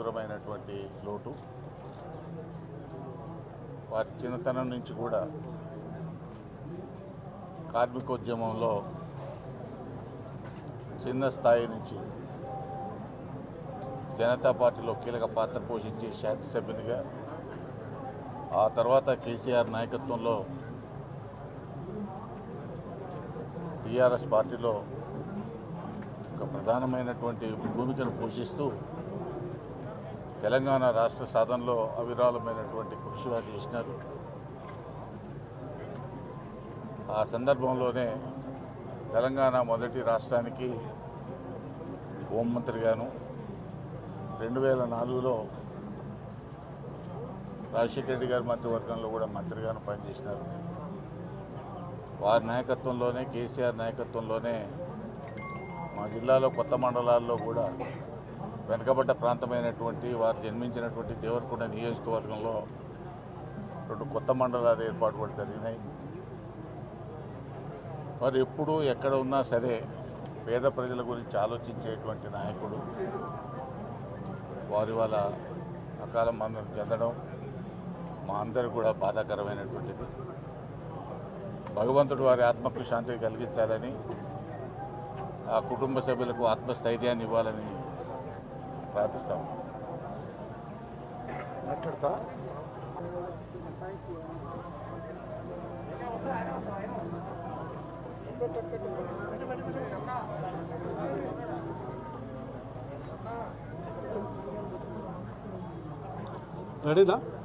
తీవ్రమైనటువంటి లోటు వారి చిన్నతనం నుంచి కూడా కార్మికోద్యమంలో చిన్న స్థాయి నుంచి జనతా పార్టీలో కీలక పాత్ర పోషించే శాసనసభ్యునిగా ఆ తర్వాత కేసీఆర్ నాయకత్వంలో టీఆర్ఎస్ పార్టీలో ఒక ప్రధానమైనటువంటి భూమికను పోషిస్తూ తెలంగాణ రాష్ట్ర సాధనలో అవిరాళమైనటువంటి కృషి వారు చేసినారు ఆ సందర్భంలోనే తెలంగాణ మొదటి రాష్ట్రానికి హోంమంత్రిగాను రెండు వేల నాలుగులో రాజశేఖర రెడ్డి గారి మంత్రివర్గంలో కూడా మంత్రిగాను పనిచేసినారు వారి నాయకత్వంలోనే కేసీఆర్ నాయకత్వంలోనే మా జిల్లాలో కొత్త మండలాల్లో కూడా వెనుకబడ్డ ప్రాంతమైనటువంటి వారు జన్మించినటువంటి దేవరకొండ నియోజకవర్గంలో రెండు కొత్త మండలాలు ఏర్పాటు కూడా జరిగినాయి వారు ఎప్పుడు ఎక్కడ ఉన్నా సరే పేద ప్రజల గురించి ఆలోచించేటువంటి నాయకుడు వారి వాళ్ళ అకాల మరణం చెందడం మా అందరికి కూడా బాధాకరమైనటువంటిది భగవంతుడు వారి ఆత్మకు శాంతి కలిగించాలని ఆ కుటుంబ సభ్యులకు ఆత్మస్థైర్యాన్ని ఇవ్వాలని ప్రార్థిస్తాము మాట్లాడతా రెడీనా